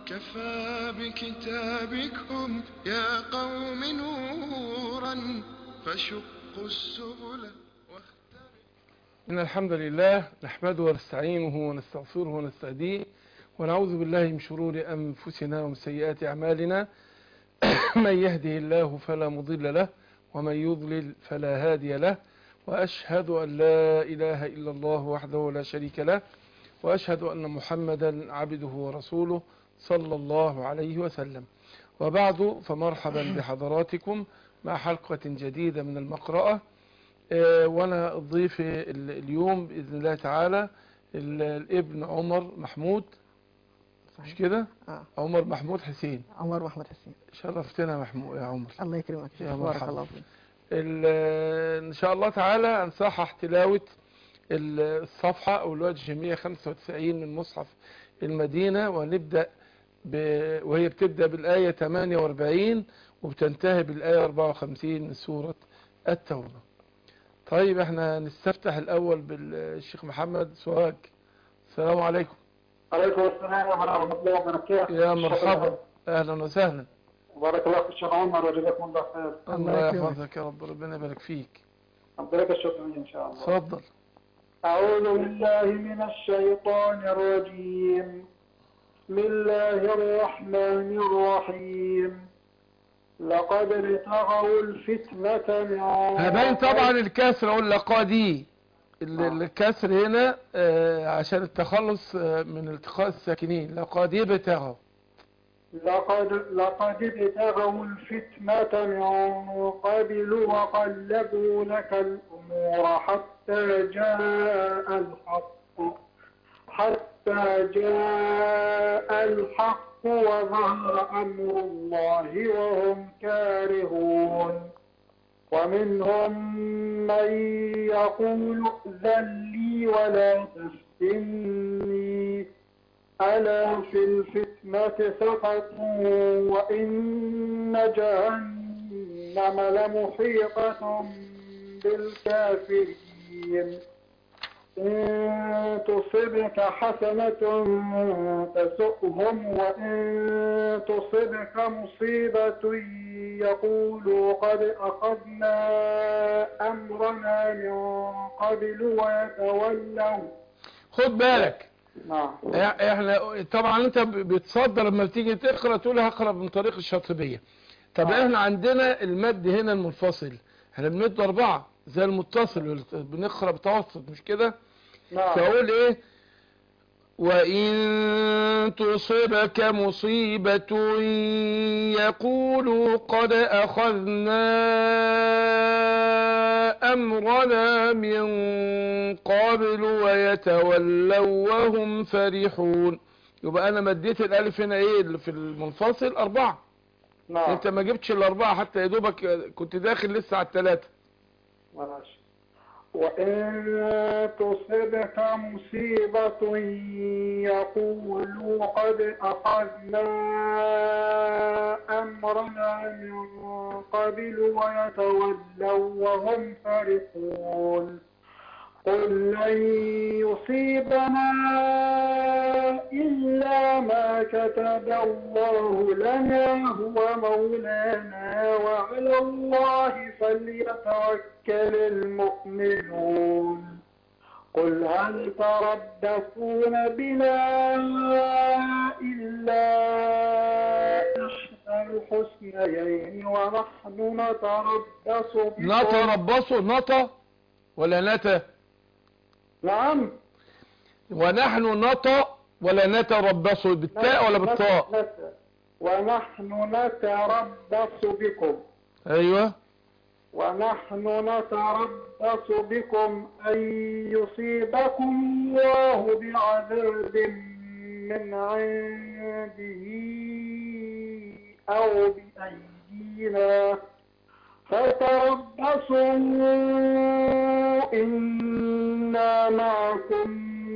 كفى بكتابكم يا قوم نورا فشقوا السبل إن الحمد لله نحمده ونستعينه ونستغفره ونستهديه ونعوذ بالله من شرور أنفسنا ومن سيئات أعمالنا من يهده الله فلا مضل له ومن يضلل فلا هادي له وأشهد أن لا إله إلا الله وحده لا شريك له وأشهد أن محمدا عبده ورسوله صلى الله عليه وسلم وبعد فمرحبا بحضراتكم مع حلقة جديدة من المقرأة آه، وانا ضيف اليوم باذن الله تعالى ال- الابن عمر محمود مش كده آه. عمر محمود حسين عمر محمد حسين شرفتنا محمود يا عمر الله يكرمك يا بارك مرحبا. الله فيك ال- ان شاء الله تعالى انصحح تلاوة ال- الصفحة او الوجه 195 من مصحف المدينة ونبدأ ب... وهي بتبدأ بالآية 48 وبتنتهي بالآية 54 من سورة التوبة طيب احنا نستفتح الاول بالشيخ محمد سواج السلام عليكم عليكم السلام ورحمة الله وبركاته يا مرحبا اهلا وسهلا بارك الله في الشيخ عمر وجزاكم الله خير الله يكرمك. يحفظك يا رب ربنا يبارك فيك أبارك الشكر إن شاء الله اتفضل أعوذ بالله من الشيطان الرجيم بسم الله الرحمن الرحيم لقد ابتغوا الفتنة من هبين طبعا الكسر اقول لقادي ال- آه. الكسر هنا آه، عشان التخلص آه، من التقاء الساكنين لقادي بتغوا لقد لقد ابتغوا الفتنة من قبل وقلبوا لك الأمور حتى جاء الحق حتى جاء الحق وظهر أمر الله وهم كارهون ومنهم من يقول ائذن لي ولا تفتني ألا في الفتنة سقطوا وإن جهنم لمحيطة بالكافرين إن تصبك حسنة تسؤهم وإن تصبك مصيبة يقولوا قد أخذنا أمرنا من قبل ويتولوا خد بالك نعم إح- احنا طبعا انت ب- بتصدر لما بتيجي تقرا تقول هقرا من طريق الشاطبيه طب آه. احنا عندنا المد هنا المنفصل احنا بنمد اربعه زي المتصل والت- بنقرا بتوسط مش كده نعم فاقول ايه وإن تصبك مصيبة يقولوا قد أخذنا أمرنا من قبل ويتولوا وهم فرحون يبقى أنا مديت الألف هنا إيه اللي في المنفصل أربعة نعم أنت ما جبتش الأربعة حتى يا دوبك كنت داخل لسه على الثلاثة ماشي وإن تصبك مصيبة يقولوا قد أخذنا أمرنا من قبل ويتولوا وهم فرحون قل لن يصيبنا إلا ما كتب الله لنا هو مولانا وعلى الله فليتوكل المؤمنون قل هل تربصون بنا إلا إحدى الحسنيين ونحن نتربص بكم نتربصوا نطى ولا نتى نعم ونحن نطى ولا نتربص بالتاء ولا بالطاء نت- ونحن نتربص بكم ايوه ونحن نتربص بكم أن يصيبكم الله بعذاب من عنده أو بأيدينا فتربصوا إنا معكم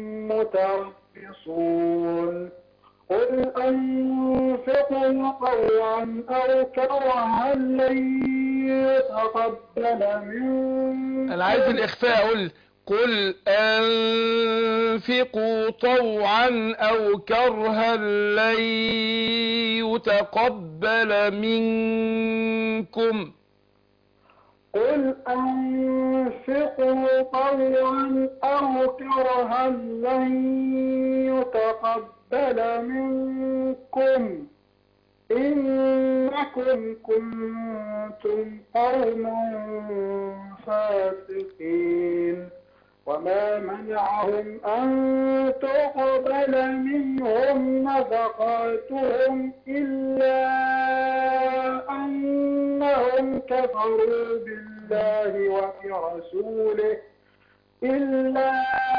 متربصون قل أنفقوا طوعا أو كرها لن يتقبل منكم انا عايز الاخفاء اقول قل أنفقوا طوعا أو كرها لن يتقبل منكم قل أنفقوا طوعا أو كرها لن يتقبل منكم إنكم كنتم قوما فاسقين وما منعهم أن تقبل منهم نفقاتهم إلا أنهم كفروا بالله وبرسوله إلا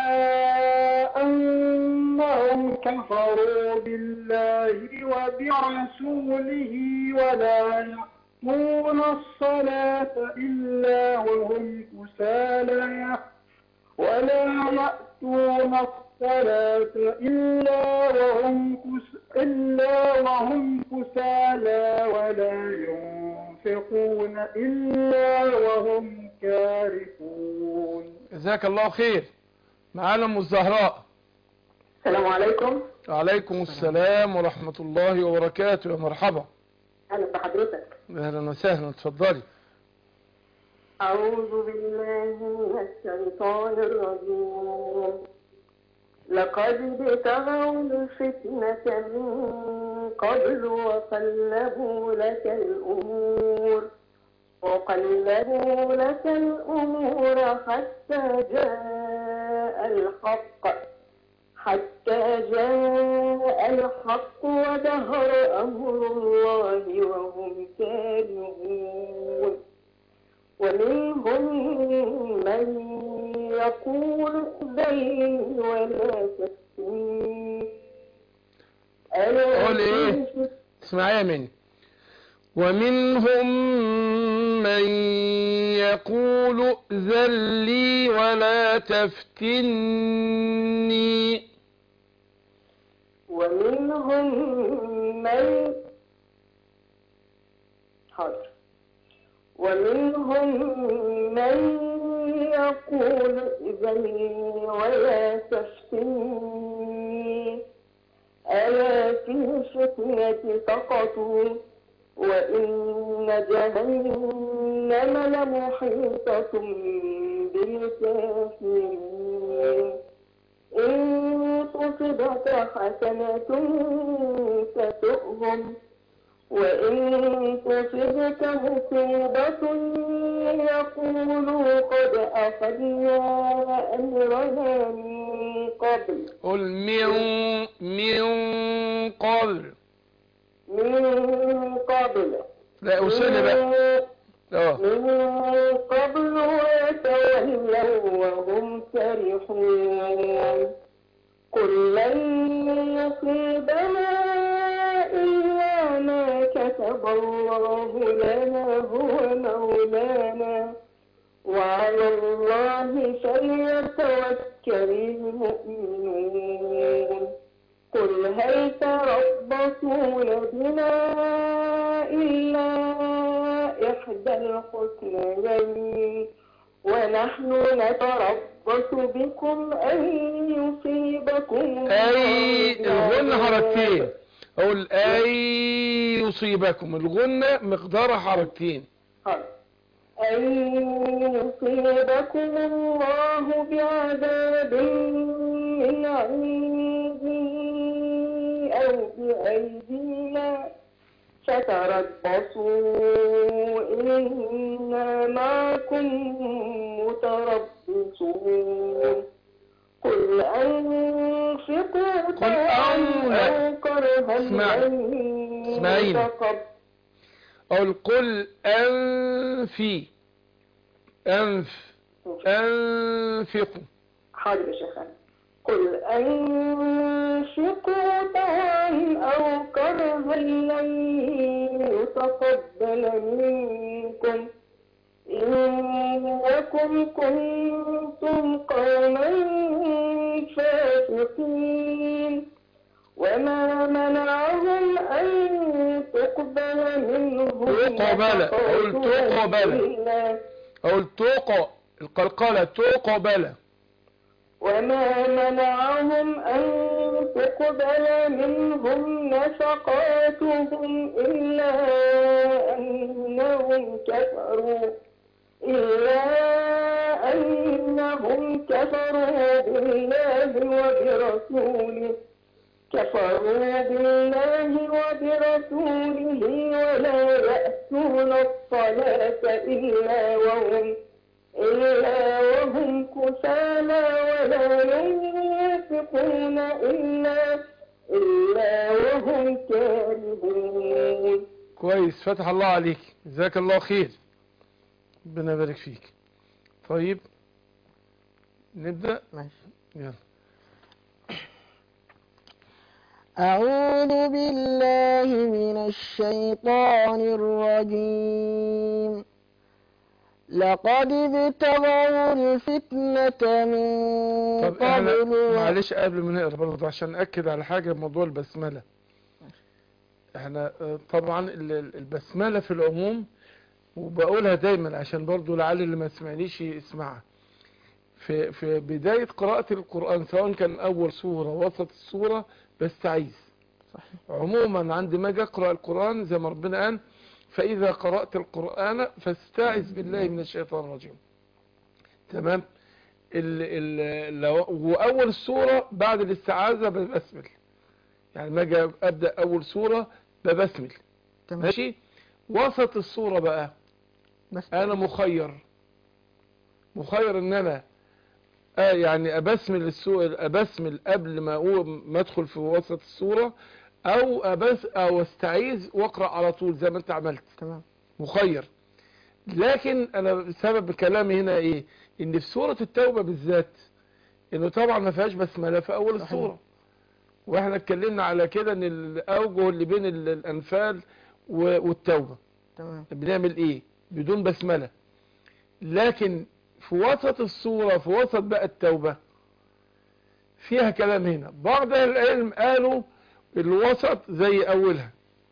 أنهم كفروا بالله وبرسوله ولا يأتون الصلاة إلا وهم كسالى ولا يأتون الصلاة إلا وهم كس إلا وهم كسالى ولا ينفقون إلا وهم كارهون جزاك الله خير معانا ام الزهراء السلام عليكم وعليكم السلام ورحمة الله وبركاته يا مرحبا اهلا بحضرتك اهلا وسهلا اتفضلي اعوذ بالله من الشيطان الرجيم لقد ابتغوا الفتنة من قبل وقلبوا لك الأمور وقلبوا لك الأمور حتى جاء الحق حتى جاء الحق ودهر أمر الله وهم كارهون ومنهم من يقول ذل ولا تفتني ألا قول إيه؟ اسمعي مني ومنهم من يقول ائذن لي ولا تفتني ومنهم من حاضر ومنهم من يقول إذن ولا تفتني ألا في الفتنة سقطوا وإن جهنم لمحيطة بالكافرين إن تصبك حسنة تسؤهم وإن تصبك مصيبة يقولوا قد أخذنا أمرنا من قبل قل من من قبل من قبل لا اوصلي بقى اه من قبل ويتولوا وهم فرحون قل لن يصيبنا إلا ما كتب الله لنا هو مولانا وعلى الله فليتوكل المؤمنون قل هل تربصون بنا إلا إحدى الحسنيين ونحن نتربص بكم أن يصيبكم اي الله الغنة حركتين اقول اي يصيبكم الغنة مقدارها حركتين أن يصيبكم الله بعذاب من عنده أو بأيدينا فتربصوا إنا معكم متربصون قل أنفقوا قل طوعا أن- أو كرها اسمعي. لن اسمعيني. يتقبل اقول قل انفي انف انفقوا حاضر يا شيخ قل أنفقوا طوعا أو كرها لن يتقبل منكم إنكم كنتم قوما فاسقين وما منعهم أن تقبل منهم تقبل. قل تقبل. إلا اقول توقع القلقلة تقبل وما منعهم أن تقبل منهم نفقاتهم إلا أنهم كفروا إلا أنهم كفروا بالله وبرسوله كفروا بالله وبرسوله ولا يأتون الصلاة إلا وهم إلا وهم كسالى ولا ينفقون إلا إلا وهم كارهون كويس فتح الله عليك جزاك الله خير ربنا يبارك فيك طيب نبدأ ماشي يلا أعوذ بالله من الشيطان الرجيم لقد ابتغوا الفتنة من طب احنا قبل و- معلش قبل ما نقرا برضه عشان نأكد على حاجة موضوع البسملة احنا آه، طبعا ال- ال- البسملة في العموم وبقولها دايما عشان برضه لعل اللي ما سمعنيش يسمعها في في بداية قراءة القرآن سواء كان أول سورة وسط السورة بستعيذ صحيح. عموما عندما اجي اقرا القرآن زي ما ربنا قال فإذا قرأت القرآن فاستعذ بالله من الشيطان الرجيم تمام ال ال لو وأول السورة بعد الاستعاذة ببسمل يعني ما اجي أبدأ أول سورة ببسمل تمام ماشي وسط السورة بقى بس انا مخير مخير ان انا آه يعني ابسمل السوء ابسمل قبل ما اقوم ما ادخل في وسط السورة او ابس او استعيذ واقرا على طول زي ما انت عملت تمام مخير لكن انا سبب كلامي هنا ايه ان في سورة التوبة بالذات انه طبعا ما فيهاش بسملة في اول صحيح. السورة واحنا اتكلمنا على كده ان الاوجه اللي بين ال- الانفال و- والتوبة تمام بنعمل ايه بدون بسملة لكن في وسط الصورة في وسط بقى التوبة فيها كلام هنا بعض أهل العلم قالوا الوسط زي اولها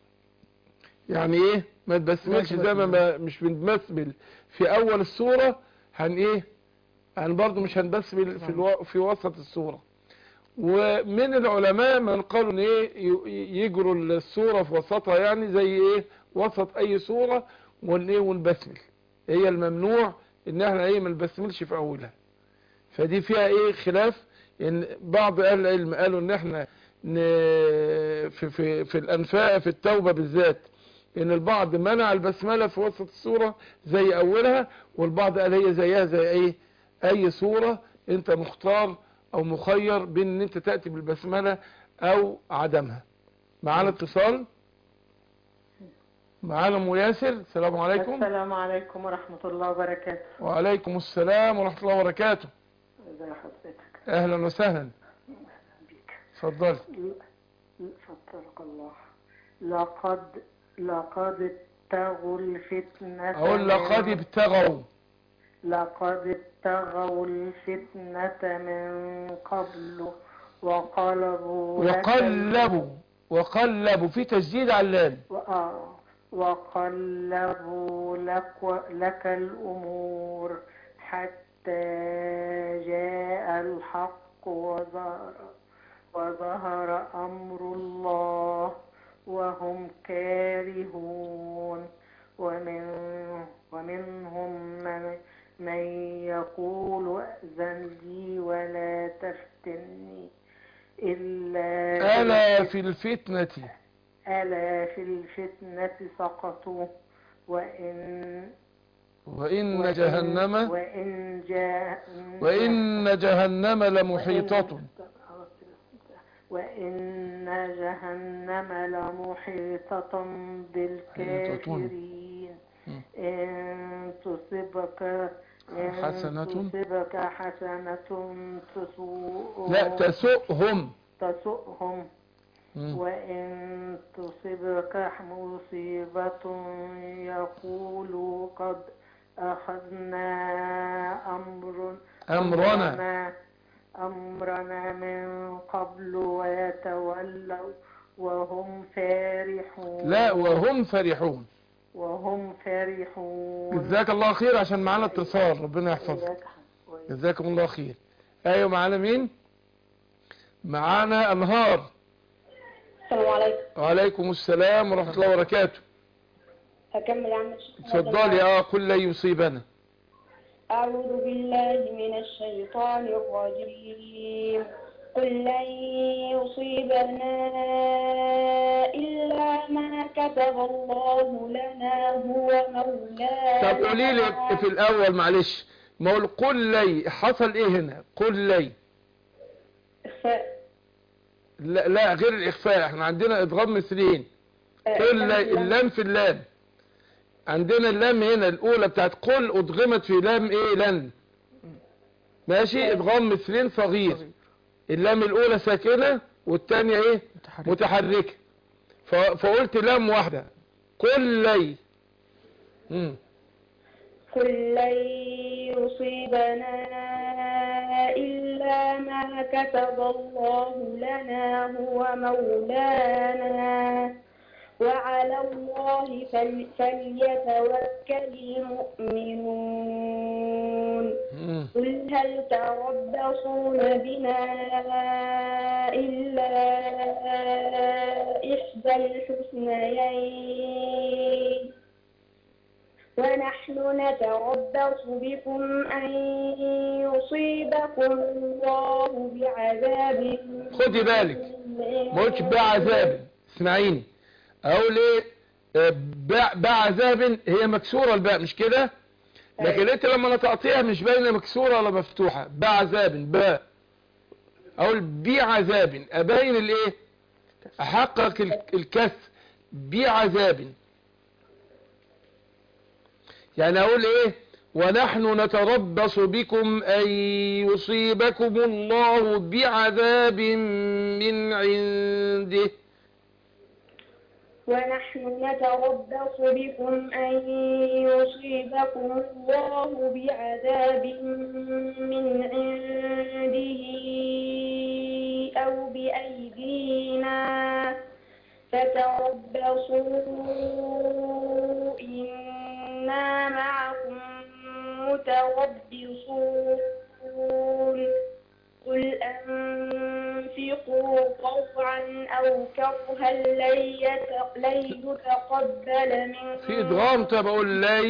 يعني ايه ما تبسملش زي ما ما- مش بنبسمل في اول الصورة هن ايه هن برضو مش هنبسمل في, الو... في وسط الصورة ومن العلماء من قالوا ان ايه ي- يجروا الصورة في وسطها يعني زي ايه وسط اي صورة ون ايه ونبسمل هي الممنوع ان احنا ايه ما نبسملش في اولها فدي فيها ايه خلاف ان بعض اهل العلم قالوا ان احنا ن... في في في الانفاق في التوبة بالذات ان البعض منع البسملة في وسط الصورة زي اولها والبعض قال هي زيها زي ايه اي صورة انت مختار او مخير بين ان انت تأتي بالبسملة او عدمها معانا اتصال معانا ام ياسر السلام عليكم السلام عليكم ورحمة الله وبركاته وعليكم السلام ورحمة الله وبركاته ازي حضرتك اهلا وسهلا بيك اتفضل فضلك الله لقد لقد ابتغوا الفتنة اقول لقد من- ابتغوا لقد ابتغوا الفتنة من قبل وقلبوا لك ال- وقلبوا وقلبوا في تشديد على اللام و- آه. وقلبوا لك, لك الأمور حتى جاء الحق وظهر, وظهر أمر الله وهم كارهون ومن ومنهم من, من يقول أذن لي ولا تفتني إلا ألا في الفتنة ألا في الفتنة سقطوا وإن وإن وإن- جهنم وإن جاء وإن جهنم لمحيطة وإن جهنم لمحيطة بالكافرين مم. إن تصبك إن حسنة. تصبك حسنة تسوء لا تسؤهم تسؤهم مم. وإن تصبك مصيبة يقولوا قد أخذنا أمر أمرنا أمرنا من قبل ويتولوا وهم فرحون لا وهم فرحون وهم فرحون جزاك الله خير عشان معانا اتصال ربنا يحفظك إياك حق. جزاكم الله خير ايوه معانا مين معانا انهار السلام عليكم وعليكم السلام ورحمة الله وبركاته هكمل يا عم الشيخ اتفضلي اه قل لن يصيبنا أعوذ بالله من الشيطان الرجيم قل لن يصيبنا إلا ما كتب الله لنا هو مولانا طب قولي لي في الاول معلش ما هو قل لي حصل ايه هنا قل لي إخفاء لا, لا غير الاخفاء احنا عندنا ادغام مثلين قل لي اللام في اللام عندنا اللام هنا الاولى بتاعت قل ادغمت في لام ايه لن ماشي ادغام مثلين صغير اللام الاولى ساكنة والتانية ايه متحرك متحركة ف- فقلت لام واحدة قل لي مم. قل لن يصيبنا إلا ما كتب الله لنا هو مولانا وعلى الله فل- فليتوكل المؤمنون مم. قل هل تربصون بنا إلا إحدى الحسنيين ونحن نتربص بكم أن يصيبكم الله بعذاب خدي بالك ما قلتش بعذاب اسمعيني اقول ايه آه، بع- بعذاب هي مكسورة الباء مش كده لكن انت لما نطقتيها مش باينه مكسورة ولا مفتوحة بعذاب باء اقول بعذاب ابين الايه احقق ال- الكسر بعذاب يعني اقول ايه ونحن نتربص بكم ان يصيبكم الله بعذاب من عنده ونحن نتربص بكم أن يصيبكم الله بعذاب من عنده أو بأيدينا فتربصوا إنا معكم متربصون قل أنفقوا طوعا أو كرها لن يت- لن يتقبل منكم في ادغام طب اقول لن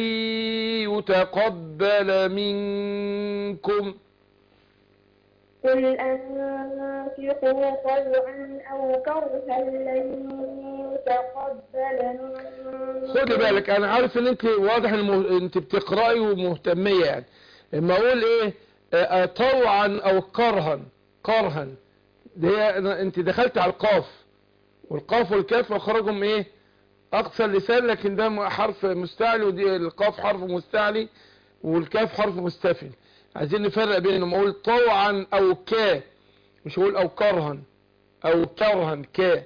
يتقبل منكم قل أنفقوا طوعا أو كرها لن يتقبل منكم خدي بالك انا عارف ان انت واضح ان مه- انت بتقرأي ومهتمية يعني اما اقول ايه آه، طوعا او كرها كرها دي أنا- انت دخلت على القاف والقاف والكاف اخرجهم ايه اقصى اللسان لكن ده م- حرف مستعلي ودي القاف حرف مستعلي والكاف حرف مستفل عايزين نفرق بينهم اقول طوعا او كا مش اقول او كرها او كرها كا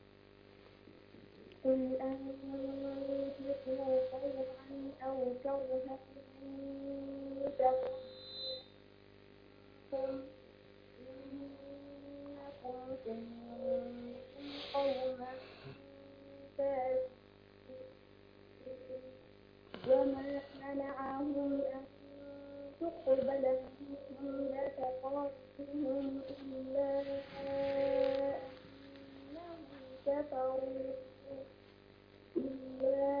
قل أنفقوا طوعا أو كرها يتقبلكم إنكم كنتم قوما فاسقين وما منعهم أن تقبل منهم نفقاتهم إلا أنهم كفروا إلا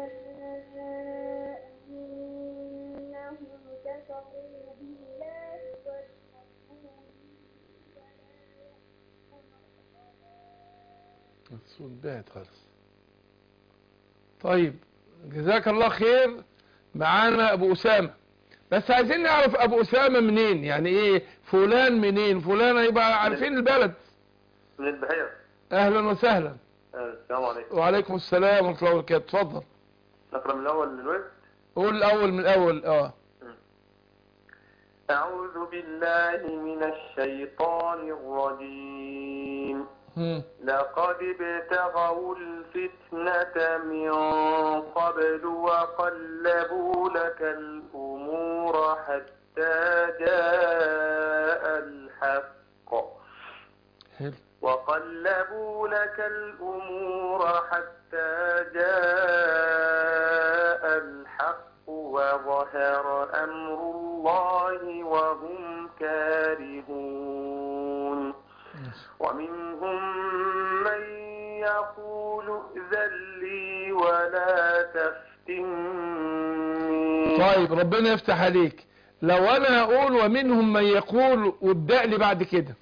أنهم كفروا بالله والرسول الصوت بعد خالص طيب جزاك الله خير معانا ابو اسامة بس عايزين نعرف ابو اسامة منين يعني ايه فلان منين فلان هيبقى عارفين البلد من البحيرة اهلا وسهلا آه، السلام عليكم وعليكم السلام ورحمة الله وبركاته اتفضل نقرأ من الأول للوسط قول الاول من الاول اه أعوذ بالله من الشيطان الرجيم هم. لقد ابتغوا الفتنة من قبل وقلبوا لك الأمور حتى جاء الحق حلو وقلبوا لك الأمور حتى جاء الحق وظهر أمر الله وهم كارهون لي ولا تفتني طيب ربنا يفتح عليك لو انا اقول ومنهم من يقول وابدأ لي بعد كده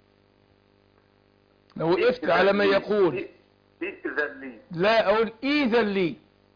لو وقفت على من يقول إذن لي لا اقول اذا لي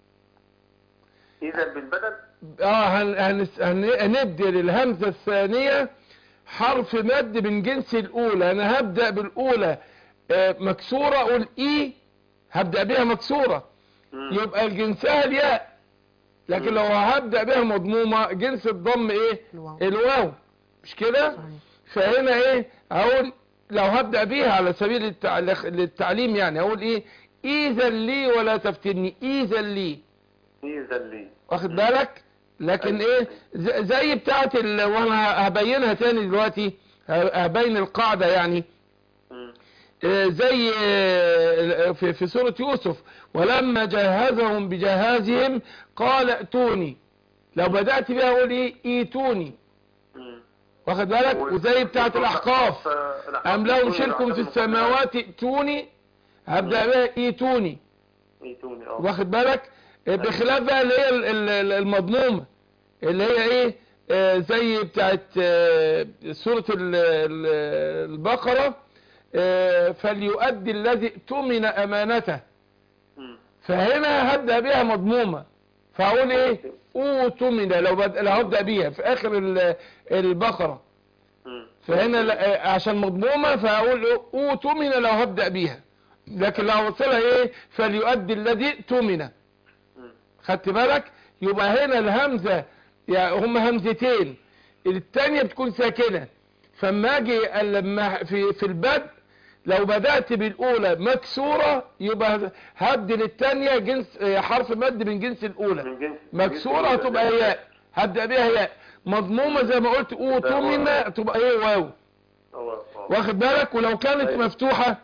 إذا بالبدل اه هن هنس- هن- هنبدل الهمزة الثانية حرف مد من جنس الاولى انا هبدأ بالاولى آه، مكسورة اقول اي هبدأ بها مكسورة مم. يبقى الجنسها الياء لكن لو هبدأ بها مضمومة جنس الضم ايه الواو. الواو مش كده صحيح. فهنا ايه اقول لو هبدأ بيها على سبيل التعليق للتعليم يعني اقول ايه اذا لي ولا تفتني اذا لي إذن لي واخد بالك لكن ايه ز- زي بتاعت ال... وانا هبينها تاني دلوقتي ه- هبين القاعدة يعني مم. آه، زي آه، في في سورة يوسف ولما جهزهم بجهازهم قال ائتوني لو بدأت بها اقول ايه ايتوني مم. واخد بالك وزي بتاعت الاحقاف الأحقاف ام لهم يكون شرك في الأحكام السماوات ائتوني هبدأ بها ايتوني يتوني اه واخد بالك آه، بخلاف بقى اللي هي ال- ال- المضمومة اللي هي ايه آه، زي بتاعت آه، سورة ال- ال- البقرة آه، فليؤدي الذي اؤتمن امانته مم. فهنا هبدأ بها مضمومة فاقول ايه اؤتمن لو بد... لو هبدأ بيها في اخر ال- البقرة مم. فهنا لا- عشان مضمومة فاقول اؤتمن لو هبدأ بيها لكن لو اوصلها ايه فليؤدي الذي اؤتمن مم. خدت بالك يبقى هنا الهمزة يعني هم همزتين التانية بتكون ساكنة فما اجي لما في في البدء لو بدأت بالأولى مكسورة يبقى هبدل التانية جنس آه، حرف مد من جنس الأولى من جنس مكسورة هتبقى ياء هبدأ بيها ياء مضمومة زي ما قلت أوتمنة تبقى ايه واو هو هو. واخد بالك ولو كانت أيوة. مفتوحة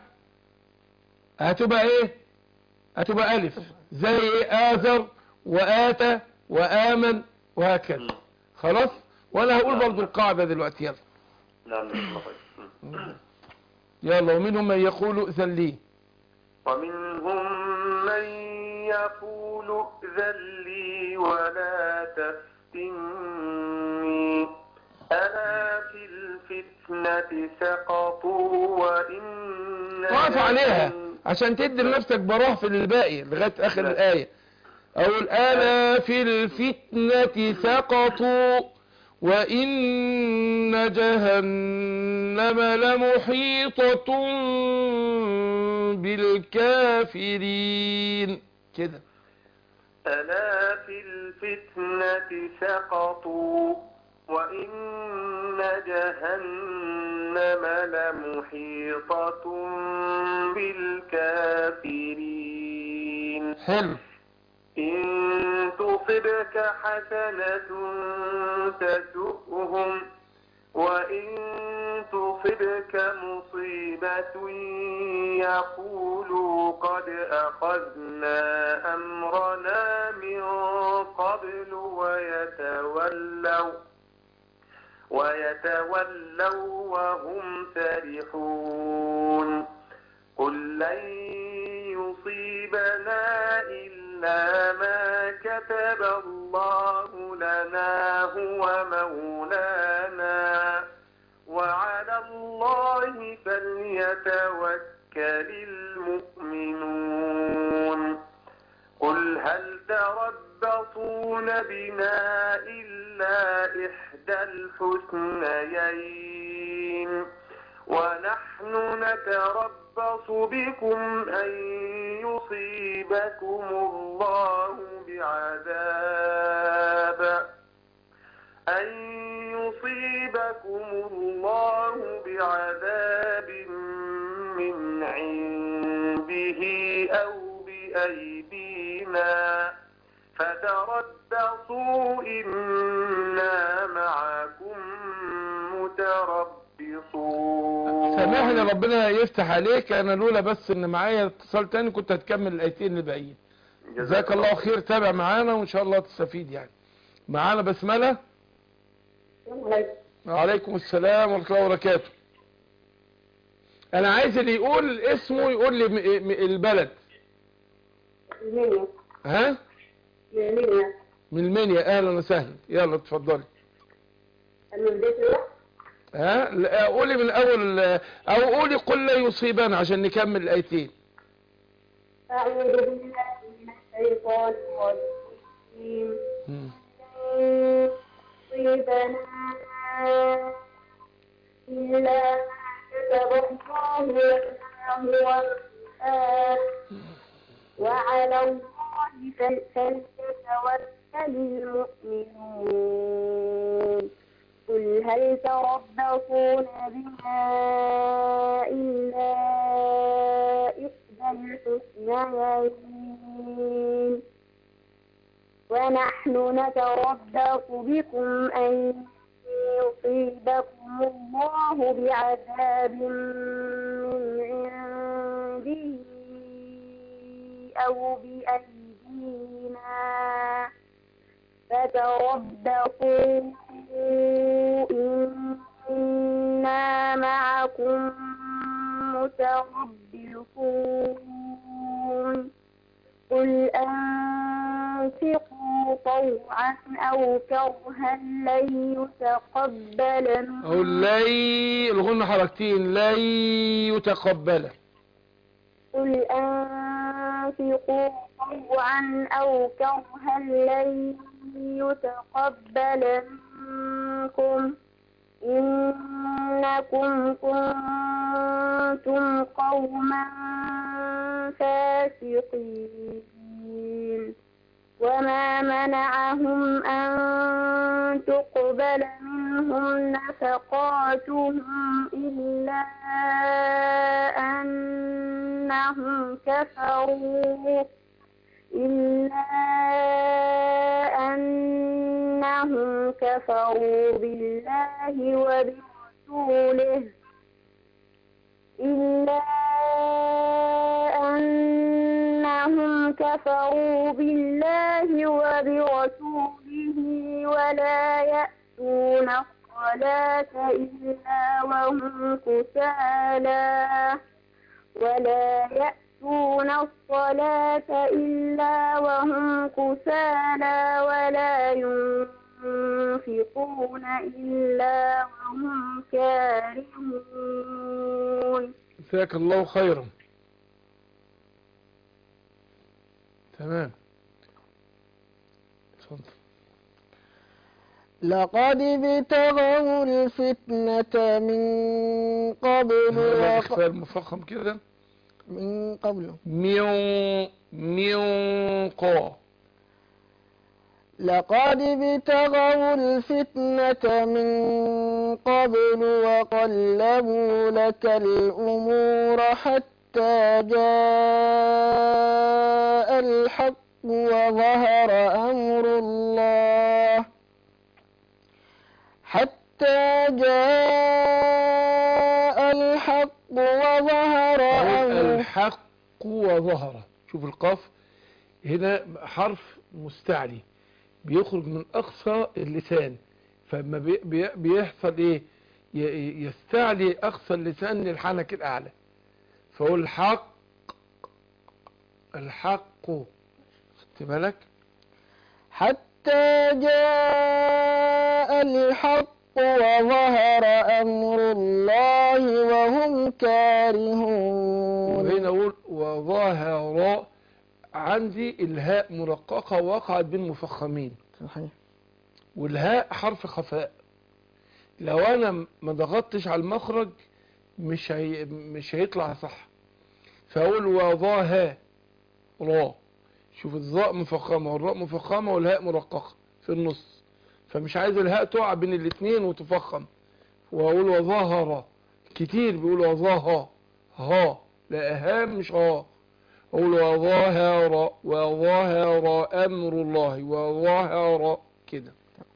هتبقى ايه هتبقى ألف زي ايه آذر وآتى وآمن وهكذا مم. خلاص وانا هقول نعم. برضو القاعدة دلوقتي يلا نعم جزاك الله خير. مم. يلا ومنهم من يقول ائذن لي ومنهم من يقول ائذن لي ولا تفتني ألا في الفتنة سقطوا وإن وقف عليها جهنم- عشان تدي لنفسك براه في الباقي لغاية اخر لا. الآية اقول الا في الفتنة سقطوا وإن جهنم لمحيطة بالكافرين كده ألا في الفتنة سقطوا وإن جهنم لمحيطة بالكافرين حلو إن تصبك حسنة تسؤهم وإن تصبك مصيبة يقولوا قد أخذنا أمرنا من قبل ويتولوا ويتولوا وهم فرحون قل لن يصيبنا إلا ما كتب الله لنا هو مولانا وعلى الله فليتوكل المؤمنون قل هل تربصون بنا إلا إحدى الحسنيين ونحن نتربص بكم أن يصيبكم الله بعذاب أن يصيبكم الله بعذاب من عنده أو بأيدينا فتربصوا إنا معكم متربصون سامحني ربنا يفتح عليك انا لولا بس ان معايا اتصال تاني كنت هتكمل الايتين اللي باقيين جزاك الله خير تابع معانا وان شاء الله تستفيد يعني معانا بسملة وعليكم السلام ورحمة الله وبركاته انا عايز اللي يقول اسمه يقول لي م- م- البلد المنيا ها من المنيا من المنيا اهلا وسهلا يلا اتفضلي من بيت الله ها لا، قولي من اول او قولي قل لا يصيبنا عشان نكمل الايتين أعوذ بالله من الشيطان الرجيم مم. يصيبنا إلا ما كتب الله لنا هو الآن وعلى الله فل- فليتوكل المؤمنون قل هل تربصون بنا إلا إحدى الحسنيين ونحن نتربص بكم أن يصيبكم الله بعذاب من عنده أو بأيدينا فتربصوا إنا معكم متربصون قل أنفقوا طوعا أو كرها لن يتقبل او لي الغن حركتين لا يتقبل قل أنفقوا طوعا أو كرها لن يتقبل منكم إنكم كنتم قوما فاسقين وما منعهم أن تقبل منهم نفقاتهم إلا أنهم كفروا إلا أنهم كفروا بالله وبرسوله إلا أنهم كفروا بالله وبرسوله ولا يأتون الصلاة إلا وهم كسالى ولا يأتون الصلاة إلا وهم كسالى ولا ينفقون إلا وهم كارهون جزاك الله خيرا تمام اتفضل لقد ابتغوا الفتنة من قبل هذا وق... الاخفاء المفخم كده من قبل ميون ميون قا لقد ابتغوا الفتنة من قبل وقلبوا لك الأمور حتى جاء الحق وظهر أمر الله حتى جاء الحق وظهر أمر الحق وظهر شوف القاف هنا حرف مستعلي بيخرج من أقصى اللسان فما بي بي بيحصل إيه ي- يستعلي أقصى اللسان للحنك الأعلى فهو الحق الحق خدت بالك حتى جاء الحق وظهر أمر الله وهم كارهون وهنا أقول وظهر عندي الهاء مرققة وقعت بين مفخمين صحيح والهاء حرف خفاء لو انا ما ضغطتش على المخرج مش هي مش هيطلع صح فاقول وضاها را شوف الظاء مفخمه والراء مفخمه والهاء مرققه في النص فمش عايز الهاء تقع بين الاثنين وتفخم واقول وظاهر كتير بيقول وظاها ها لا ها مش ها اقول وظاهر وظاهر امر الله وظاهر كده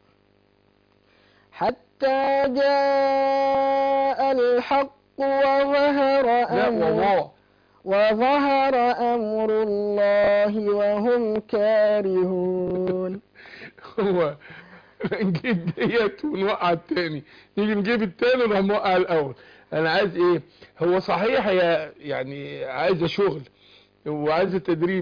حتى جاء الحق وظهر لا أمر وظا وظهر أمر الله وهم كارهون هو نجيب ديت ونوقع التاني نيجي نجيب التاني ونروح موقع الاول انا عايز ايه هو صحيح هي يعني عايزه شغل وعايزه تدريب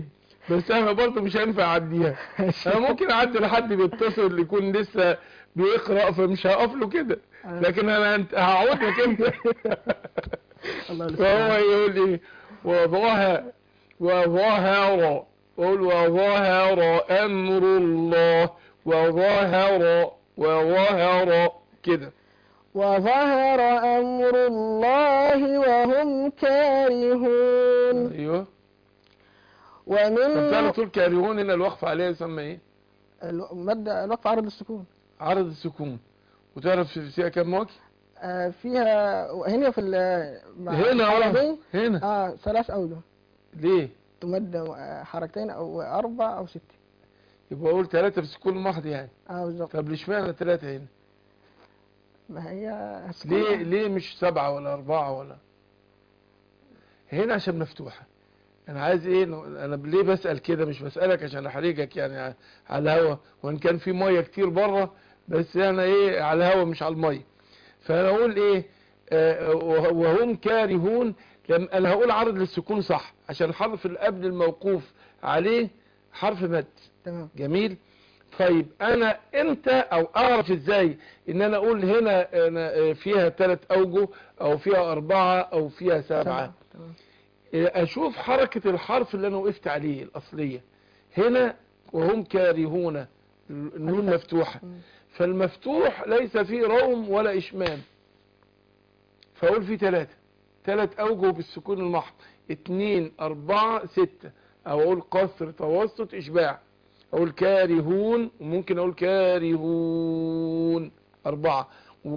بس انا برضه مش هينفع اعديها انا ممكن اعدي لحد بيتصل اللي يكون لسه بيقرا فمش هقف له كده لكن انا انت هقعد لك انت الله فهو المستعان يقول ايه وظهر وظهر قول وظهر امر الله وظهر وظهر كده وظهر أمر الله وهم كارهون ايوه ومن طب تعالوا تقول كارهون هنا الوقف عليها يسمى ايه الو- مادة الوقف عرض السكون عرض السكون وتعرف في فيها كم وجه آه، فيها هنا في ال- مع هنا اه العربي هنا اه ثلاث أوجه ليه تمد آه، حركتين أو أربع أو ست يبقى اقول ثلاثة في السكون المحض يعني اه بالظبط طب ليش معنى ثلاثة هنا ما هي السكون ليه ليه مش سبعة ولا أربعة ولا هنا عشان مفتوحة أنا عايز إيه أنا ليه بسأل كده مش بسألك عشان أحرجك يعني ع- على الهوا وإن كان في مية كتير بره بس أنا إيه على الهوا مش على المية فأنا أقول إيه آه، وه- وهم كارهون لم أنا هقول عرض للسكون صح عشان الحرف اللي قبل الموقوف عليه حرف مد تمام جميل طيب انا امتى او اعرف ازاي ان انا اقول هنا أنا فيها ثلاث اوجه او فيها اربعة او فيها سبعة تمام اشوف حركة الحرف اللي انا وقفت عليه الاصلية هنا وهم كارهون النون مفتوحة مم. فالمفتوح ليس فيه روم ولا اشمام فاقول فيه ثلاثة ثلاث اوجه بالسكون المحض اتنين اربعة ستة او اقول قصر توسط اشباع اقول كارهون وممكن اقول كارهون اربعة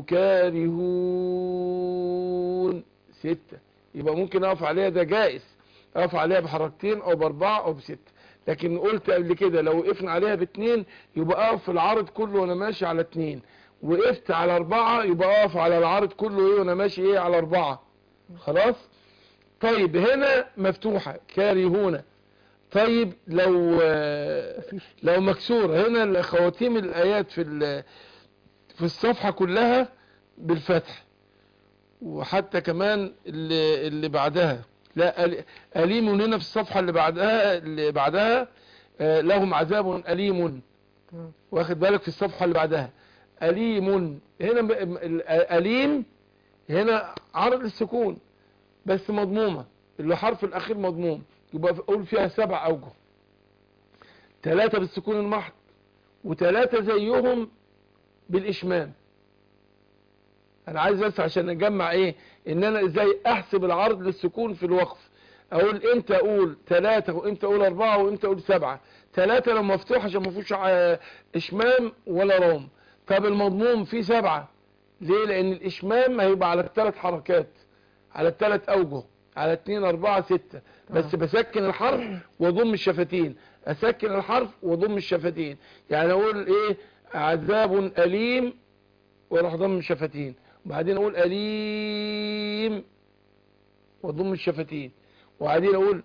وكارهون ستة يبقى ممكن اقف عليها ده جائز اقف عليها بحركتين او باربعة او بستة لكن قلت قبل كده لو وقفنا عليها باتنين يبقى اقف في العرض كله وانا ماشي على اتنين وقفت على اربعة يبقى اقف على العرض كله ايه وانا ماشي ايه على اربعة خلاص طيب هنا مفتوحة كارهون طيب لو آه، لو مكسورة هنا خواتيم الآيات في ال- في الصفحة كلها بالفتح وحتى كمان اللي, اللي بعدها لا أل- أليم هنا في الصفحة اللي بعدها اللي بعدها آه، لهم عذاب أليم تمام. واخد بالك في الصفحة اللي بعدها أليم هنا م- م- ال- أليم هنا عرض السكون بس مضمومة اللي حرف الأخير مضموم يبقى أقول فيها سبع أوجه ثلاثة بالسكون المحض وثلاثة زيهم بالإشمام أنا عايز بس عشان أجمع إيه إن أنا إزاي أحسب العرض للسكون في الوقف أقول إمتى أقول ثلاثة وإمتى أقول أربعة وإمتى أقول سبعة ثلاثة لو مفتوح عشان ما فيهوش ع- إشمام ولا روم طب المضموم فيه سبعة ليه لأن الإشمام هيبقى على الثلاث حركات على الثلاث أوجه على اتنين أربعة ستة بس بسكن الحرف وضم الشفتين أسكن الحرف وضم الشفتين يعني أقول إيه عذاب أليم وراح ضم الشفتين وبعدين أقول أليم وضم الشفتين وبعدين أقول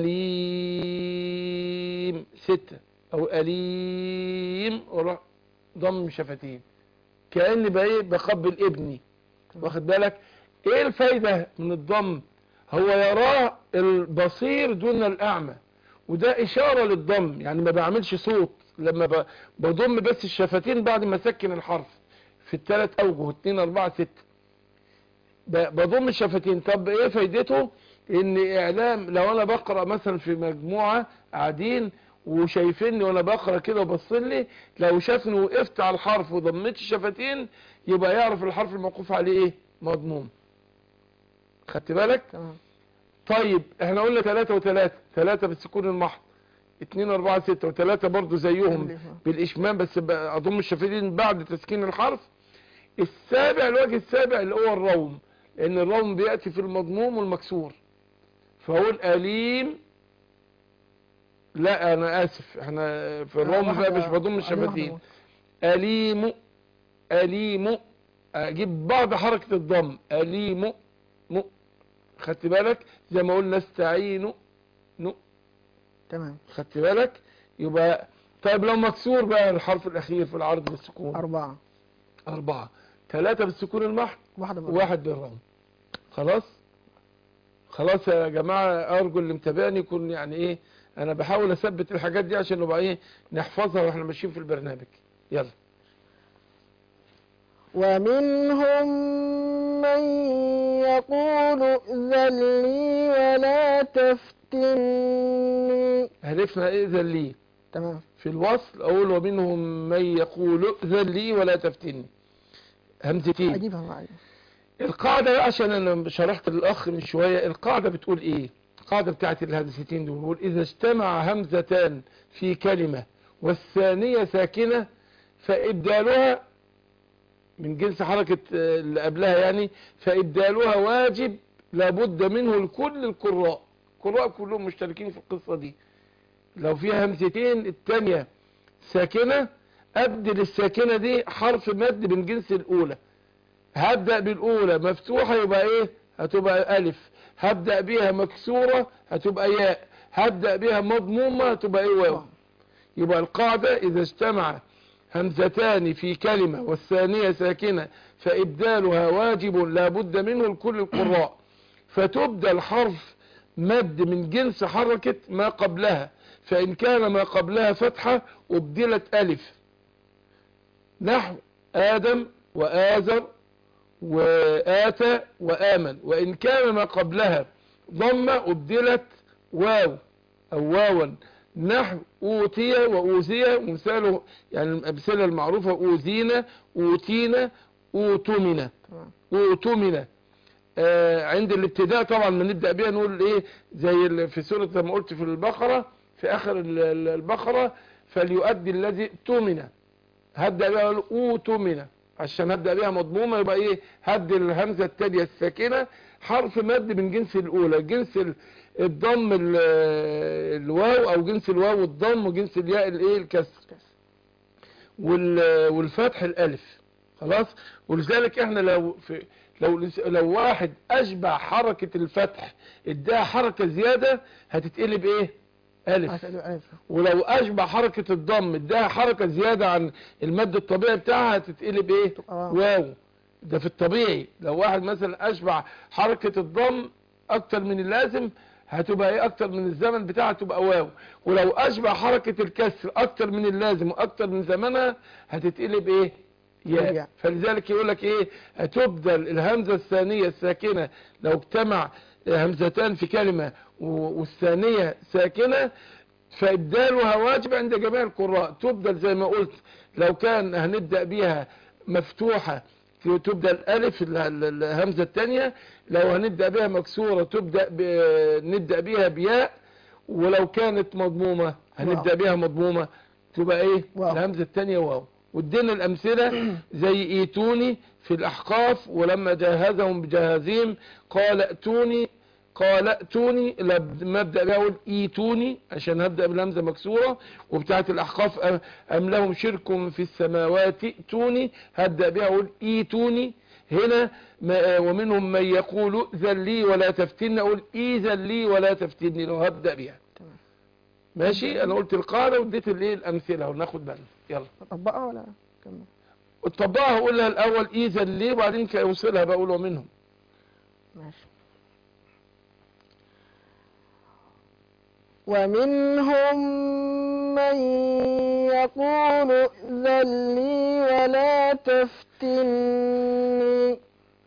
أليم ستة أو أليم وراح ضم الشفتين كأني بقى إيه بقبل ابني واخد بالك ايه الفايدة من الضم هو يراه البصير دون الاعمى وده اشارة للضم يعني ما بعملش صوت لما ب- بضم بس الشفتين بعد ما اسكن الحرف في الثلاث اوجه اتنين اربعة ستة ب- بضم الشفتين طب ايه فايدته ان اعلام لو انا بقرأ مثلا في مجموعة قاعدين وشايفيني وانا بقرأ كده وبصين لي لو شافني وقفت على الحرف وضميت الشفتين يبقى يعرف الحرف الموقوف عليه ايه مضموم خدت بالك تمام طيب احنا قلنا ثلاثة وثلاثة ثلاثة بالسكون المحض اتنين اربعة ستة وثلاثة برضو زيهم بالإشمام. بالاشمام بس ب- اضم الشفتين بعد تسكين الحرف السابع الوجه السابع اللي هو الروم لان الروم بيأتي في المضموم والمكسور فاقول أليم لا انا اسف احنا في الروم بقى مش بضم الشفتين أليم أليم أجيب بعض حركة الضم أليم م خدت بالك زي ما قلنا نستعين ن تمام خدت بالك يبقى طيب لو مكسور بقى الحرف الأخير في العرض بالسكون أربعة أربعة ثلاثة بالسكون المحض واحدة بقى. واحد بالرغم خلاص خلاص يا جماعة أرجو اللي متابعني يكون يعني إيه انا بحاول اثبت الحاجات دي عشان نبقى ايه نحفظها واحنا ماشيين في البرنامج يلا ومنهم من يقول ائذن لي ولا تفتني عرفنا اذن لي تمام في الوصل اقول ومنهم من يقول ائذن لي ولا تفتني همزتين اجيبها معايا القاعدة بقى عشان انا شرحت للاخ من شوية القاعدة بتقول ايه القاعدة بتاعت الهمزتين دول بتقول اذا اجتمع همزتان في كلمة والثانية ساكنة فابدالها من جنس حركة آه، اللي قبلها يعني فابدالها واجب لابد منه لكل القراء القراء كلهم مشتركين في القصة دي لو فيها همزتين التانية ساكنة ابدل الساكنة دي حرف مد من جنس الاولى هبدأ بالأولى مفتوحة يبقى إيه هتبقى ألف هبدأ بيها مكسورة هتبقى ياء هبدأ بيها مضمومة هتبقى إيه واو يبقى القاعدة إذا اجتمع همزتان في كلمة والثانية ساكنة فإبدالها واجب لا بد منه لكل القراء فتبدل حرف مد من جنس حركة ما قبلها فإن كان ما قبلها فتحة أبدلت ألف نحو آدم وآزر وآتى وآمن وإن كان ما قبلها ضمة أبدلت واو أو واوا نحو أوتي وأوزي ومثاله يعني الأمثلة المعروفة أوزينا أوتينا أوتمنا تمام أوتمنا آه عند الابتداء طبعا ما نبدأ بيها نقول ايه زي ال- في سورة زي ما قلت في البقرة في آخر ال- ال- البقرة فليؤدي الذي اؤتمن هبدأ بيها اقول أوتمن عشان هبدأ بيها مضمومة يبقى ايه هدي الهمزة التالية الساكنة حرف مد من جنس الأولى جنس ال- الضم ال- الواو أو جنس الواو الضم وجنس الياء الايه الكسر وال- والفتح الألف خلاص ولذلك احنا لو في لو لو واحد اشبع حركة الفتح اداها حركة زيادة هتتقلب ايه الف هتبقى ألف ولو اشبع حركة الضم اداها حركة زيادة عن المد الطبيعي بتاعها هتتقلب ايه تبقى واو. واو ده في الطبيعي لو واحد مثلا اشبع حركة الضم اكتر من اللازم هتبقى ايه اكتر من الزمن بتاعها تبقى واو ولو اشبع حركة الكسر اكتر من اللازم واكتر من زمنها هتتقلب ايه ياء ياء. فلذلك يقول لك ايه هتبدل الهمزة الثانية الساكنة لو اجتمع همزتان في كلمة و- والثانية ساكنة فإبدالها واجب عند جميع القراء تبدل زي ما قلت لو كان هنبدأ بيها مفتوحة تبدأ الألف ال- ال- الهمزة الثانية لو هنبدأ بيها مكسورة تبدأ ب... نبدأ بيها بياء ولو كانت مضمومة هنبدأ بيها مضمومة تبقى ايه واو. الهمزة الثانية واو وادينا الأمثلة زي ايتوني في الأحقاف ولما جهزهم بجهازهم قال ائتوني قال ائتوني لما ابدا بقى اقول ايتوني عشان هبدا بالهمزه مكسوره وبتاعه الاحقاف أم- ام لهم شرك في السماوات ائتوني هبدا بها اقول ايتوني هنا ما ومنهم من يقول ائذن لي ولا تفتني اقول ايذن لي ولا تفتني لو هبدا بيها تمام. ماشي انا قلت القاعده واديت الايه الامثله وناخد بالنا يلا أطبقها ولا كمل اطبقها اقول لها الاول ايذن لي وبعدين كي اوصلها بقول ومنهم ماشي ومنهم من يقول ائذن لي ولا تفتني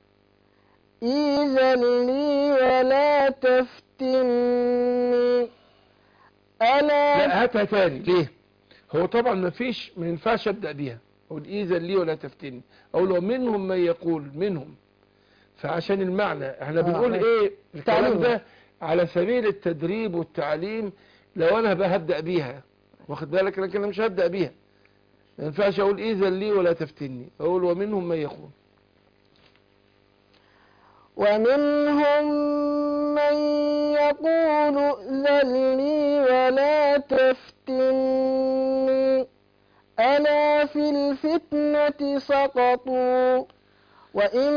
إذن لي ولا تفتني ألا لا هاتها تاني ليه هو طبعا ما فيش ما ينفعش ابدا بيها اقول اذا لي ولا تفتني اقول ومنهم من يقول منهم فعشان المعنى احنا آه، بنقول ماشي. ايه الكلام تعليم. ده على سبيل التدريب والتعليم لو انا بقى هبدا بيها واخد بالك لكن انا مش هبدا بيها ما ينفعش اقول اذا لي ولا تفتني اقول ومنهم من يقول ومنهم من يقول ائذن لي ولا تفتني ألا في الفتنة سقطوا وإن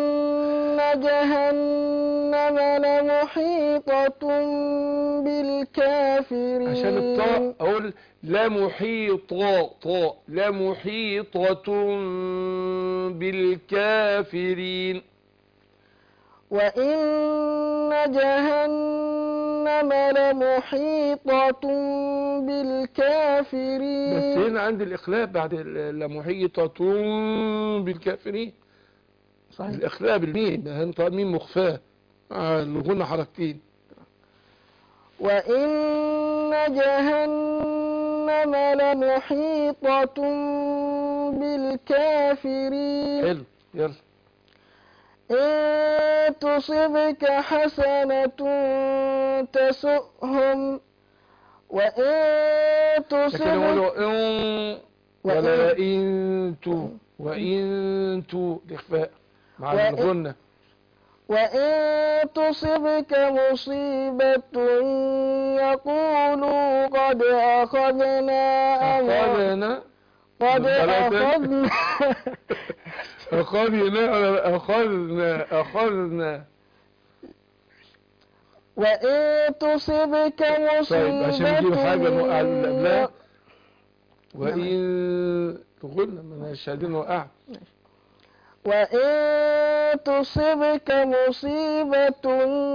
جهنم لمحيطة بالكافرين عشان الطاء اقول لا محيطة طاء لا محيطة بالكافرين وإن جهنم لمحيطة بس بالكافرين هنا عند الإخلاء بعد ال- لمحيطة بالكافرين صحيح الإخلاء بالميم أنت ميم مخفاة آه، الغنى حركتين وإن جهنم لمحيطة بالكافرين حلو يلا إن تصبك حسنة تسؤهم وإن لكن تصبك يقولوا إن ولا إن تو وإن تو الإخفاء مع وإن- الغنى وإن تصبك مصيبة يقولوا قد أخذنا أمر أخذنا قد بالبلد. أخذنا أخذنا أخذنا أخذنا وإن تصبك طيب عشان نجيب حاجة نوقع اللي قبلها مصيبة وإن تقولنا ما مش عايزين نوقع وإن تصبك مصيبة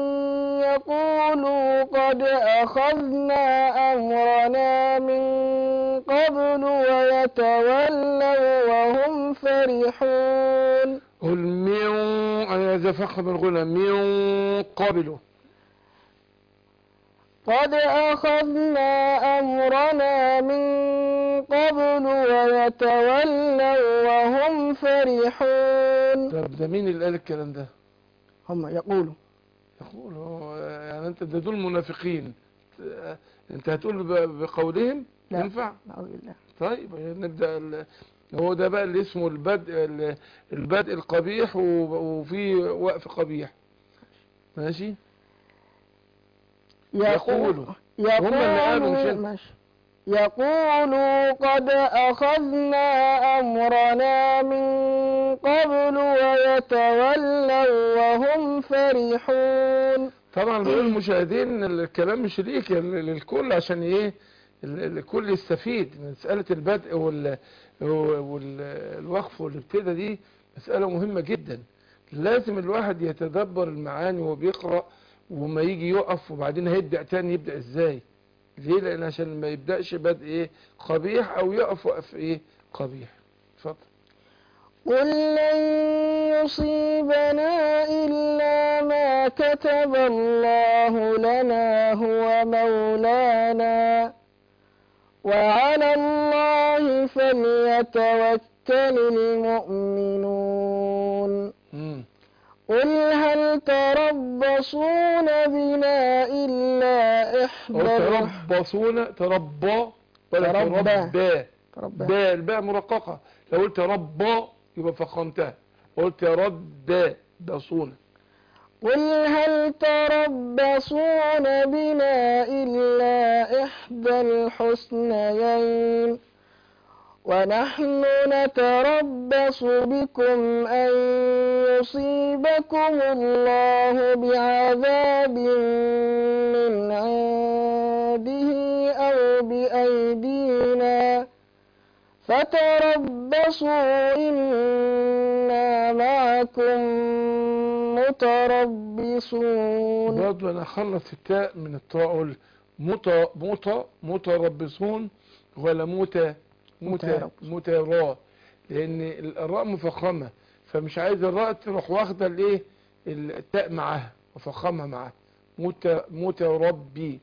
يقولوا قد أخذنا أمرنا من قبل ويتولوا وهم فرحون قل من أنا إذا فخم الغنى من قبله قد أخذنا أمرنا من قبل ويتولوا وهم فرحون طب ده مين اللي قال الكلام ده هم يقولوا يقول هو يعني انت ده دول منافقين انت هتقول ب- بقولهم لا. ينفع نعوذ بالله طيب نبدأ ال- هو ده بقى اللي اسمه البدء ال- البدء القبيح و- وفي وقف قبيح ماشي يقولوا. هم اللي قالوا مش انت. ماشي يقولوا قد أخذنا أمرنا من قبل ويتولوا وهم فرحون طبعا بقول المشاهدين الكلام مش ليك ال- للكل عشان ايه ال- الكل يستفيد مسألة البدء وال والوقف والابتداء دي مسألة مهمة جدا لازم الواحد يتدبر المعاني وهو بيقرأ وما يجي يقف وبعدين هيبدأ تاني يبدأ ازاي ليه لان عشان ما يبدأش بدء ايه قبيح او يقف وقف ايه قبيح اتفضل قل لن يصيبنا إلا ما كتب الله لنا هو مولانا وعلى الله فليتوكل المؤمنون مم. قل هل تربصون بنا إلا او إحدى الح- تربصون تربى ولا تربى. تربى تربى. باء الباء مرققة لو قلت ربى يبقى فخمتها قلت رد بصون قل هل تربصون بنا إلا إحدى الحسنيين ونحن نتربص بكم أن يصيبكم الله بعذاب من عنده أو بأيدينا فتربصوا إنا معكم متربصون برضو انا اخلص التاء من الطاء اقول مت مت متربصون ولا مت مت متربص. مترا لان الراء مفخمه فمش عايز الراء تروح واخده الايه التاء معاها مفخمه معاها مت متربي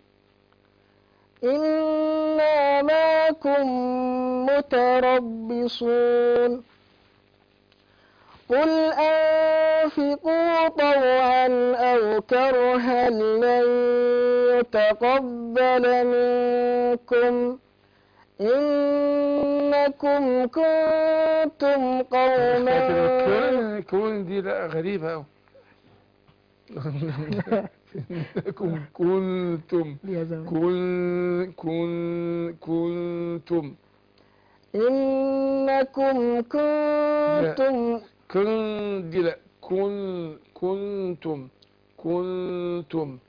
إنا معكم متربصون قل أنفقوا طوعا أو كرها لن يتقبل منكم إنكم كنتم قوما كون كون دي لا غريبه قوي انكم كنتم يا زلمة. كن كن كنتم إنكم كنتم كن دي لا كن كنتم كنتم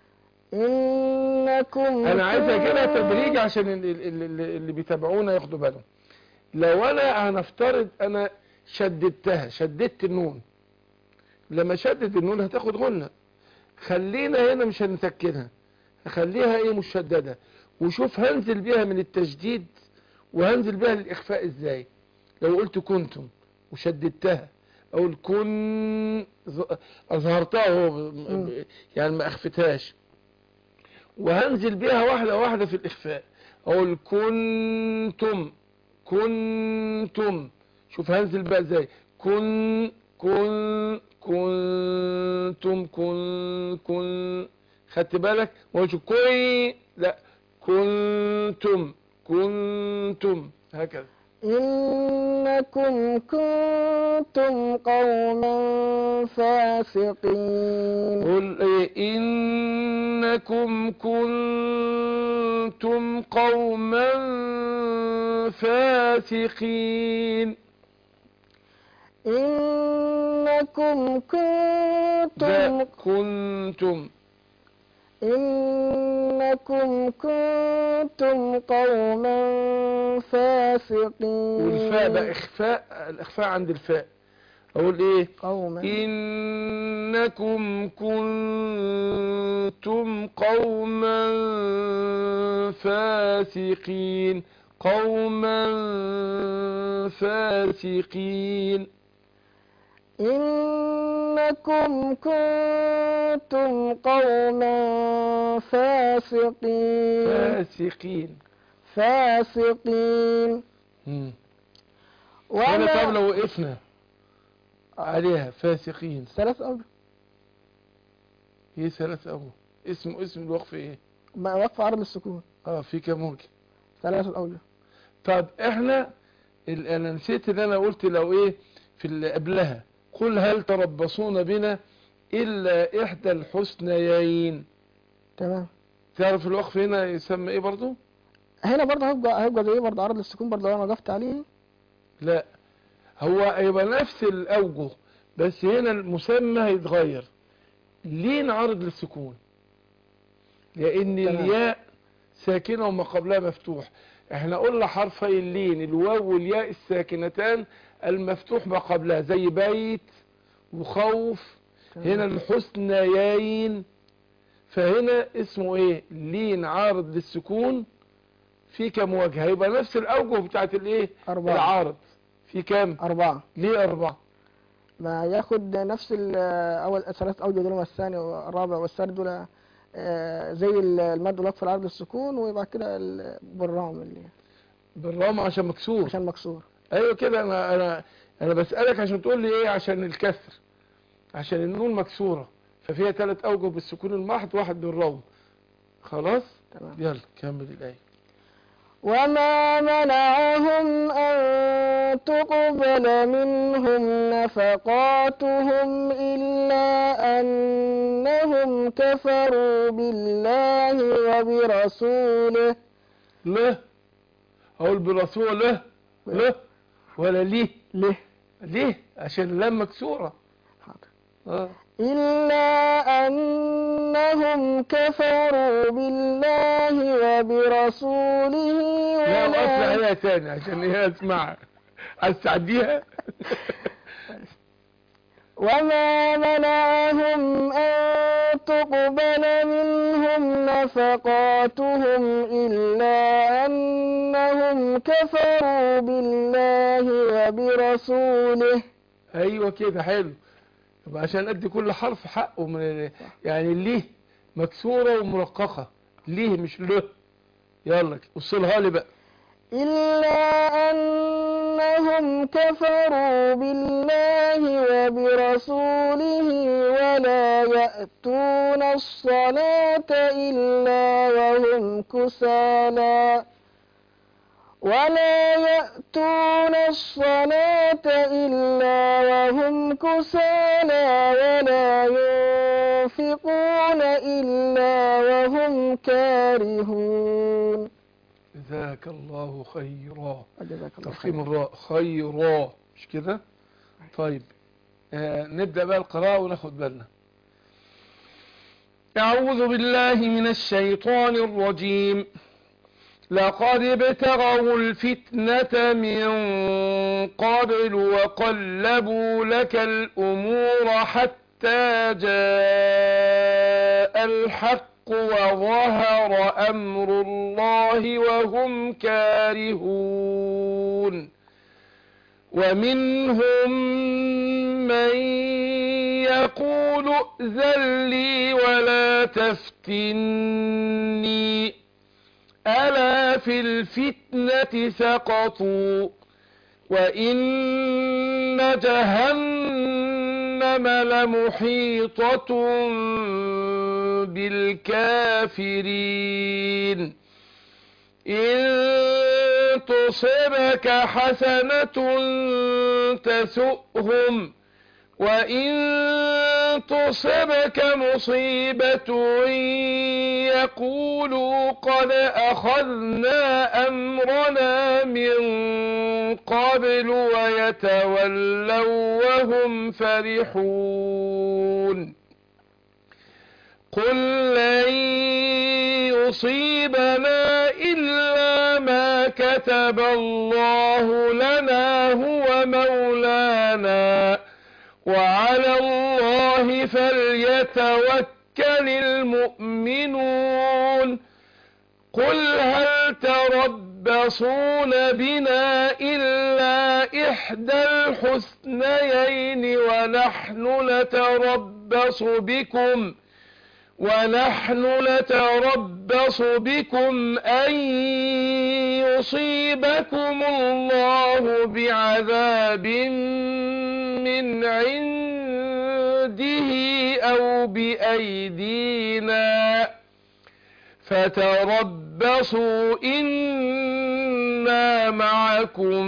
إنكم انا عايز اجيبها كنتم- تدريج عشان ال- ال- ال- اللي بيتابعونا ياخدوا بالهم لو انا هنفترض انا شددتها شددت النون لما شدد النون هتاخد غنة خلينا هنا مش هنسكنها هخليها ايه مشددة وشوف هنزل بيها من التشديد وهنزل بيها للإخفاء ازاي لو قلت كنتم وشددتها اقول كن ظ- اظهرتها هو ب- ب- يعني ما اخفتهاش وهنزل بيها واحدة واحدة في الإخفاء اقول كنتم كنتم شوف هنزل بقى ازاي كن كن كنتم كن كن خدت بالك ما قلتش كوي لا كنتم كنتم هكذا إنكم كنتم قوما فاسقين قل إيه إنكم كنتم قوما فاسقين إنكم ده كنتم كنتم إنكم كنتم قوما فاسقين والفاء ده إخفاء الإخفاء عند الفاء أقول إيه قوما إنكم كنتم قوما فاسقين قوما فاسقين إنكم كنتم قوما فاسقين فاسقين فاسقين مم. هنا طب وما لو وقفنا عليها فاسقين ثلاث أوجه ايه ثلاث أول اسم اسم الوقف ايه ما وقف عرض السكون اه في كام وجه ثلاث الأوجه طب احنا ال- انا نسيت ان انا قلت لو ايه في اللي قبلها قل هل تربصون بنا الا احدى الحسنيين تمام تعرف الوقف هنا يسمى ايه برضو هنا برضه هيبقى هيبقى زي برضه عرض السكون برضه لو انا وقفت عليه لا هو هيبقى نفس الاوجه بس هنا المسمى هيتغير ليه نعرض للسكون لان تمام. الياء ساكنه وما قبلها مفتوح احنا قلنا حرفي اللين الواو والياء الساكنتان المفتوح ما قبلها زي بيت وخوف هنا الحسنيين فهنا اسمه ايه لين عارض للسكون في كم وجه هيبقى نفس الاوجه بتاعت الايه أربعة العارض في كام أربعة ليه اربعة ما ياخد نفس ال- أول ثلاث أوجه دول والثاني والرابع والثالث دول آه، زي ال- المد والوقف العرض السكون ويبقى كده ال- بالرام اللي بالرغم عشان مكسور عشان مكسور ايوه كده انا انا انا بسألك عشان تقول لي ايه عشان الكسر عشان النون مكسورة ففيها ثلاث اوجه بالسكون المحض واحد بالروم خلاص تمام يلا كمل الايه وما منعهم أن تقبل منهم نفقاتهم إلا أنهم كفروا بالله وبرسوله له اقول برسول له له ولا ليه له ليه عشان اللام مكسورة حاضر اه إلا أنهم كفروا بالله وبرسوله لا ولا اطلع هي تاني عشان هي اسمعها عايز تعديها وما منعهم أن تقبل منهم نفقاتهم إلا أنهم كفروا بالله وبرسوله ايوه كده حلو يبقى عشان ادي كل حرف حقه من ال- يعني ليه مكسورة ومرققة ليه مش له يلا وصلها لي بقى إلا أنهم كفروا بالله وبرسوله ولا يأتون الصلاة إلا وهم كسالى ولا يأتون الصلاة إلا وهم كسالى ولا ينفقون إلا وهم كارهون جزاك الله خيرا جزاك الله تفخيم خير الراء خيرا مش كده طيب آه نبدأ بقى القراءة وناخد بالنا أعوذ بالله من الشيطان الرجيم لقد ابتغوا الفتنة من قبل وقلبوا لك الأمور حتى حتى جاء الحق وظهر أمر الله وهم كارهون ومنهم من يقول ائذن لي ولا تفتني ألا في الفتنة سقطوا وإن جهنم لمحيطة بالكافرين إن تصبك حسنة تسؤهم وإن تصبك مصيبة يقولوا قد أخذنا أمرنا من قبل ويتولوا وهم فرحون قل لن يصيبنا إلا ما كتب الله لنا هو مولانا وعلى الله فليتوكل المؤمنون قل هل تربصون بنا إلا إحدى الحسنيين ونحن نتربص بكم ونحن نتربص بكم أن يصيبكم الله بعذاب من عنده أو بأيدينا فتربصوا إنا معكم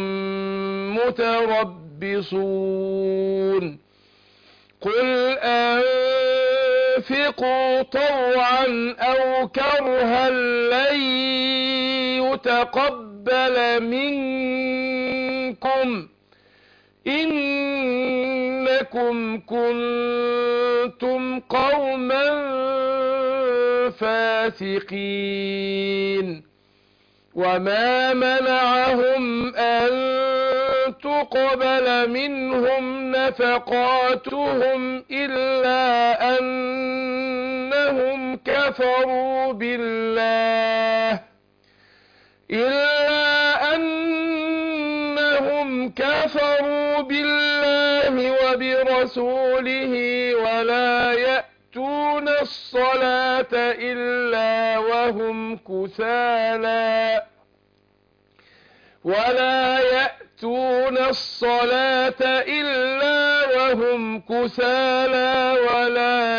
متربصون قل أنفقوا طوعا أو كرها لن يتقبل منكم إنكم كنتم قوما فاسقين وما منعهم أن تقبل منهم نفقاتهم إلا أنهم كفروا بالله إلا أنهم كفروا بالله وبرسوله ولا يأتون الصلاة إلا وهم كسالى ولا يأتون الصلاة إلا وهم كسالى ولا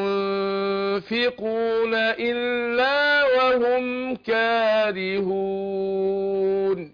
ينفقون إلا وهم كارهون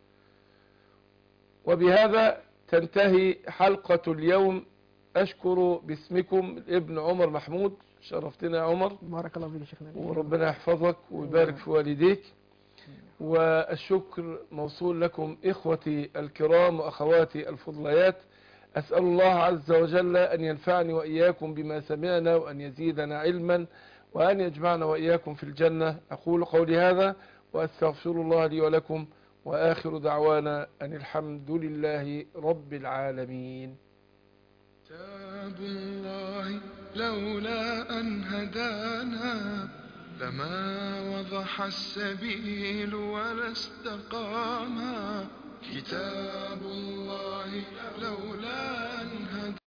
وبهذا تنتهي حلقة اليوم أشكر باسمكم ابن عمر محمود شرفتنا يا عمر بارك الله فيك يا شيخنا وربنا يحفظك ويبارك في والديك والشكر موصول لكم إخوتي الكرام وأخواتي الفضليات أسأل الله عز وجل أن ينفعني وإياكم بما سمعنا وأن يزيدنا علما وأن يجمعنا وإياكم في الجنة أقول قولي هذا وأستغفر الله لي ولكم وآخر دعوانا أن الحمد لله رب العالمين كتاب الله لولا أن هدانا لما وضح السبيل ولا استقاما كتاب الله لولا